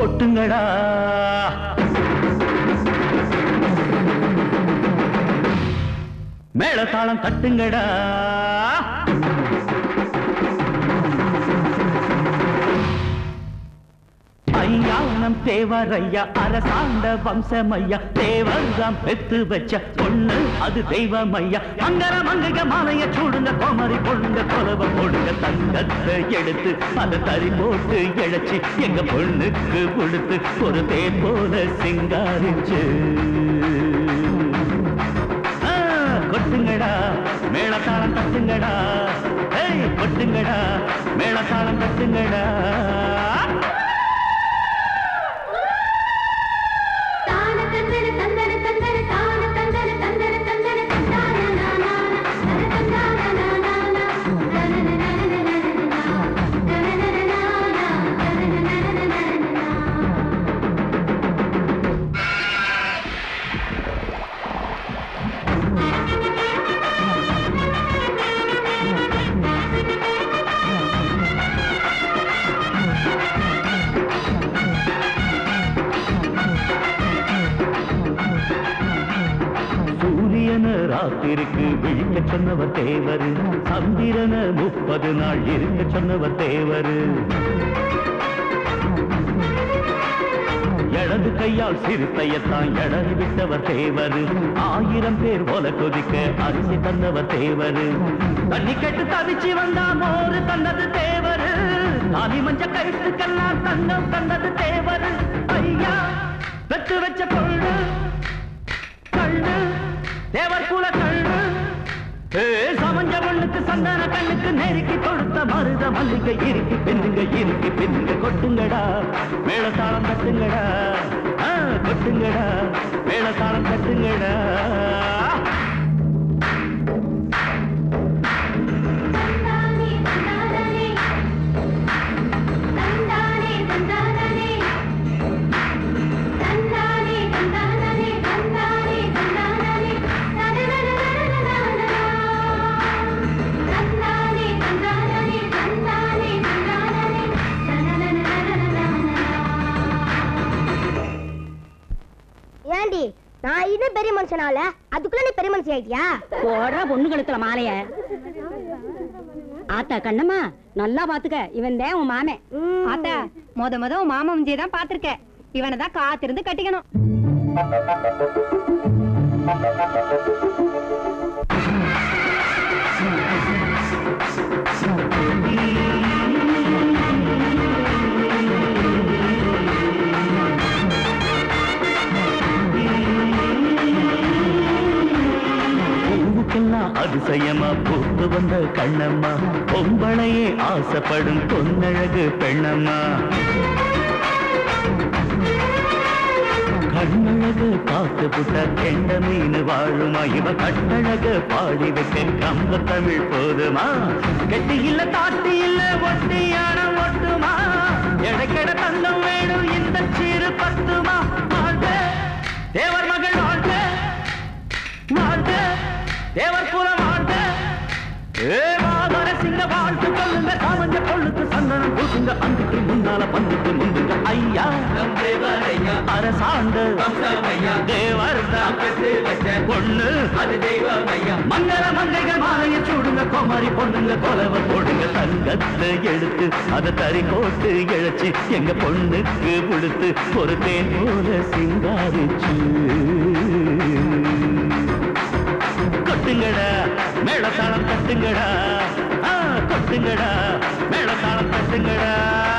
கொட்டுங்கடா மேளதாளம் தட்டுங்கடா ஐயானம் தேவரையா அரசாண்ட வம்சமையா தேவர்தான் பெத்து வச்ச பொண்ணு அது தெய்வமையா மங்கர மங்கைய மாலைய சூடுங்க கோமரி பொண்ணுங்க கொலவ போடுங்க தங்கத்தை எடுத்து அதை தறி போட்டு இழைச்சி எங்க பொண்ணுக்கு கொடுத்து ஒரு தேன் போல சிங்காரிச்சு ஆ, கொட்டுங்கடா மேளதாளம் தட்டுங்கடா ஏய் கொட்டுங்கடா மேளதாளம் தட்டுங்கடா தான தந்தன தந்தன தந்தன தான தந்தன தந்தன தந்தன தந்தான நானா தன தந்தான நானா சூரியன ராத்திரிக்கு விழிக்க சொன்னவர் தேவரு சந்திரன முப்பது நாள் இருக்க சொன்னவர் தேவரு இடது கையால் சிறுத்தையத்தான் எடறி விட்டவர் தேவரு ஆயிரம் பேர் போல கொதிக்க அரிசி தந்தவர் தேவரு தண்ணி கெட்டு தவிச்சு வந்தா மோரு தந்தது தேவரு தாலி மஞ்ச கழுத்துக்கெல்லாம் தங்கம் தந்தது தேவரு ஐயா வெட்டு வச்ச கொள்ளு கண்ணு தேவர் குல கண்ணு ஏ, சமஞ்ச மண்ணுக்கு சந்தன கண்ணுக்கு நெருக்கி கொடுத்த மருத மல்லிகை இருக்கு பின்னுங்க இருக்கு பின்னுங்க கொட்டுங்கடா மேளதாளம் தட்டுங்கடா ஆ, கொட்டுங்கடா மேளதாளம் தட்டுங்கடா தந்தானே தந்தானே தந்தானே தந்தானே தந்தானே தந்தானே தந்தானே தந்தானே தந்தானே தந்தானே தந்தானே ஏண்டி நான் இது பெரிய மனுஷனால அதுக்குள்ள நீ பெரிய மனுஷன் ஆயிட்டியா போடுற பொண்ணு கழுத்துல மாலைய ஆத்தா கண்ணம்மா நல்லா பாத்துக்க இவன் தான் உன் மாமே ம். ஆத்தா மொத மொத உன் மாமா முஞ்சியை தான் பாத்திருக்க இவனை தான் காத்திருந்து கட்டிக்கணும் பூவுக்கெல்லாம் அதிசயமா பூத்து வந்த கண்ணம்மா பொம்பளையே ஆசைப்படும் பொன்னழகு பெண்ணம்மா கண்ணழகு பார்த்து புட்ட கெண்ட மீன் வாழுமா இவ கட்டழகு பாடி வைக்க கம்ப தமிழ் போதுமா கெட்டி இல்ல தாட்டி இல்ல ஒட்டியான ஒட்டுமா எடைக்கெட தந்தம் வேணும் இந்த சிறு பத்துமா வாழ்க தேவர் மகள் வாழ்க வாழ்க தேவர் குலம் வாழ்க ஏ மாதர சிங்க வாழ்த்து சொல்லுங்க சாமஞ்ச கொள்ளுக்கு சந்தனம் பூசுங்க அங்குக்கு முன்னால பந்துக்கு முந்துங்க ஐயா அரசாண்டு தேவர் பொண்ணு அது தெய்வம் ஐயா மங்கள மங்கைகள் மாலைய சூடுங்க கோமாரி பொண்ணுங்க கொலவ போடுங்க தங்கத்தை எடுத்து அதை தறி போட்டு இழைச்சு எங்க பொண்ணுக்கு கொடுத்து ஒரு தேன் போல சிங்காரிச்சு கொட்டுங்கடா மேளதாளம் தட்டுங்கடா ஆ, கொட்டுங்கடா மேளதாளம் தட்டுங்கடா